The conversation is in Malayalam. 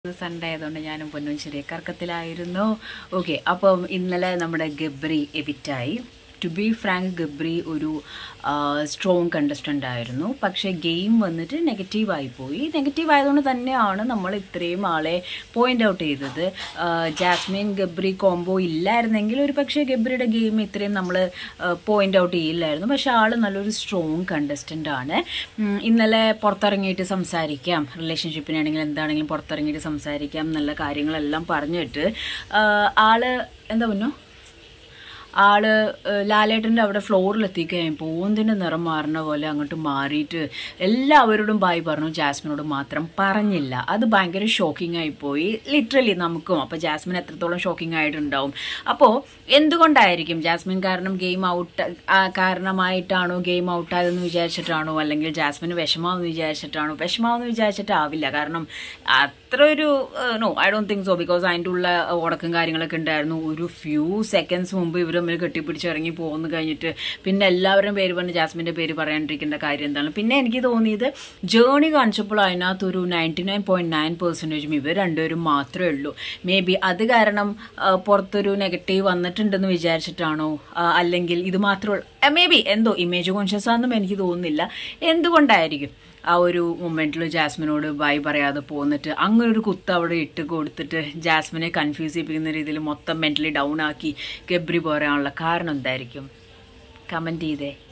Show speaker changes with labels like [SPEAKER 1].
[SPEAKER 1] സൺഡേ ആയതുകൊണ്ട് ഞാനും പൊന്നും ചെറിയ കറക്കത്തിലായിരുന്നു ഓക്കെ അപ്പം ഇന്നലെ നമ്മുടെ ഗബ്രി എവിറ്റായി ടു ബി ഫ്രാങ്ക് ഗബ്രി ഒരു സ്ട്രോങ് കണ്ടസ്റ്റൻ്റ് ആയിരുന്നു പക്ഷേ ഗെയിം വന്നിട്ട് നെഗറ്റീവായി പോയി നെഗറ്റീവ് ആയതുകൊണ്ട് തന്നെയാണ് നമ്മൾ ഇത്രയും ആളെ പോയിന്റ് ഔട്ട് ചെയ്തത് ആ, ജാസ്മിൻ ഗബ്രി കോംബോ ഇല്ലായിരുന്നെങ്കിൽ ഒരു പക്ഷേ ഗബ്രിയുടെ ഗെയിം ഇത്രയും നമ്മൾ പോയിന്റ് ഔട്ട് ചെയ്യില്ലായിരുന്നു പക്ഷേ ആൾ നല്ലൊരു സ്ട്രോങ് കണ്ടസ്റ്റൻ്റ് ആണ് ഉം, ഇന്നലെ പുറത്തിറങ്ങിയിട്ട് സംസാരിക്കാം റിലേഷൻഷിപ്പിനാണെങ്കിലും എന്താണെങ്കിലും പുറത്തിറങ്ങിയിട്ട് സംസാരിക്കാം നല്ല കാര്യങ്ങളെല്ലാം പറഞ്ഞിട്ട് ആ, ആള് എന്താ പറഞ്ഞു ആള് ഏഹ്, ലാലേട്ടൻ്റെ അവിടെ ഫ്ലോറിൽ എത്തിക്കഴിഞ്ഞപ്പോൾ ഓന്തിൻ്റെ നിറം മാറുന്ന പോലെ അങ്ങോട്ട് മാറിയിട്ട് എല്ലാവരോടും ബായ് പറഞ്ഞു ജാസ്മിനോട് മാത്രം പറഞ്ഞില്ല അത് ഭയങ്കര ഷോക്കിംഗ് ആയിപ്പോയി ലിറ്ററലി നമുക്കും അപ്പോൾ ജാസ്മിൻ എത്രത്തോളം ഷോക്കിംഗ് ആയിട്ടുണ്ടാവും അപ്പോൾ എന്തുകൊണ്ടായിരിക്കും ജാസ്മിൻ കാരണം ഗെയിം ഔട്ട് കാരണമായിട്ടാണോ ഗെയിം ഔട്ടായതെന്ന് വിചാരിച്ചിട്ടാണോ അല്ലെങ്കിൽ ജാസ്മിന് വിഷമാവെന്ന് വിചാരിച്ചിട്ടാണോ വിഷമാവെന്ന് വിചാരിച്ചിട്ടാവില്ല കാരണം അത്ര ഒരു no I don't think so because അതിൻ്റെ ഉള്ള ഉടക്കും കാര്യങ്ങളൊക്കെ ഉണ്ടായിരുന്നു ഒരു ഫ്യൂ സെക്കൻഡ്സ് മുമ്പ് ഇവർ തമ്മിൽ കെട്ടിപ്പിടിച്ച് ഇറങ്ങി പോകുന്നു കഴിഞ്ഞിട്ട് പിന്നെ എല്ലാവരുടെയും പേര് പറഞ്ഞ് ജാസ്മിൻ്റെ പേര് പറയാണ്ടിരിക്കേണ്ട കാര്യം എന്താണ് പിന്നെ എനിക്ക് തോന്നിയത് ജേണി കാണിച്ചപ്പോൾ അതിനകത്തൊരു നയൻറ്റി നയൻ പോയിന്റ് നയൻ പെർസെൻറ്റേജും ഇവർ രണ്ടുപേരും മാത്രമേ ഉള്ളൂ മേ ബി അത് കാരണം ആ, പുറത്തൊരു നെഗറ്റീവ് വന്നിട്ടുണ്ടെന്ന് വിചാരിച്ചിട്ടാണോ ആ, അല്ലെങ്കിൽ ഇത് മാത്രമേ മേ ബി എന്തോ ഇമേജ് കോൺഷ്യസ് ആണെന്നും എനിക്ക് തോന്നുന്നില്ല എന്തുകൊണ്ടായിരിക്കും ആ ഒരു മൊമെന്റിൽ ജാസ്മിനോട് ബൈ പറയാതെ പോന്നിട്ട് അങ്ങനെ ഒരു കുത്ത് അവിടെ ഇട്ട് കൊടുത്തിട്ട് ജാസ്മിനെ കൺഫ്യൂസ് ചെയ്യിപ്പിക്കുന്ന രീതിയിൽ മൊത്തം മെന്റലി ഡൗൺ ആക്കി ഗബ്രി പോരാനുള്ള കാരണം എന്തായിരിക്കും കമന്റ് ചെയ്തേ